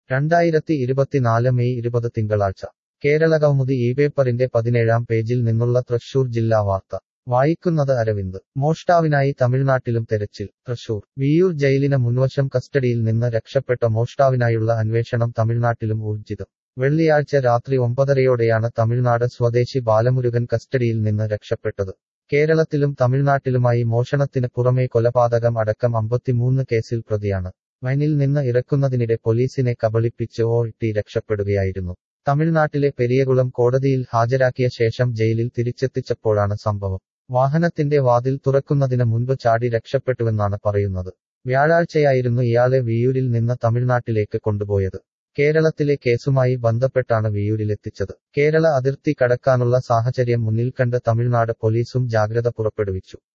രണ്ടായിരത്തി ഇരുപത്തിനാല് മെയ് ഇരുപത് തിങ്കളാഴ്ച കേരള കൗമുദി ഈ പേപ്പറിന്റെ പതിനേഴാം പേജിൽ നിന്നുള്ള തൃശൂർ ജില്ലാ വാർത്ത വായിക്കുന്നത് അരവിന്ദ് മോഷ്ടാവിനായി തമിഴ്നാട്ടിലും തെരച്ചിൽ തൃശൂർ വിയൂർ ജയിലിന് മുൻവശം കസ്റ്റഡിയിൽ നിന്ന് രക്ഷപ്പെട്ട മോഷ്ടാവിനായുള്ള അന്വേഷണം തമിഴ്നാട്ടിലും ഊർജിതം വെള്ളിയാഴ്ച രാത്രി ഒമ്പതരയോടെയാണ് തമിഴ്നാട് സ്വദേശി ബാലമുരുകൻ കസ്റ്റഡിയിൽ നിന്ന് രക്ഷപ്പെട്ടത് കേരളത്തിലും തമിഴ്നാട്ടിലുമായി മോഷണത്തിന് പുറമെ കൊലപാതകം അടക്കം അമ്പത്തിമൂന്ന് കേസിൽ പ്രതിയാണ് വൈനിൽ നിന്ന് ഇറക്കുന്നതിനിടെ പോലീസിനെ കബളിപ്പിച്ച് ഓ ഇട്ടി രക്ഷപ്പെടുകയായിരുന്നു തമിഴ്നാട്ടിലെ പെരിയകുളം കോടതിയിൽ ഹാജരാക്കിയ ശേഷം ജയിലിൽ തിരിച്ചെത്തിച്ചപ്പോഴാണ് സംഭവം വാഹനത്തിന്റെ വാതിൽ തുറക്കുന്നതിന് മുൻപ് ചാടി രക്ഷപ്പെട്ടുവെന്നാണ് പറയുന്നത് വ്യാഴാഴ്ചയായിരുന്നു ഇയാളെ വിയൂരിൽ നിന്ന് തമിഴ്നാട്ടിലേക്ക് കൊണ്ടുപോയത് കേരളത്തിലെ കേസുമായി ബന്ധപ്പെട്ടാണ് വിയൂരിലെത്തിച്ചത് കേരള അതിർത്തി കടക്കാനുള്ള സാഹചര്യം മുന്നിൽ കണ്ട് തമിഴ്നാട് പോലീസും ജാഗ്രത പുറപ്പെടുവിച്ചു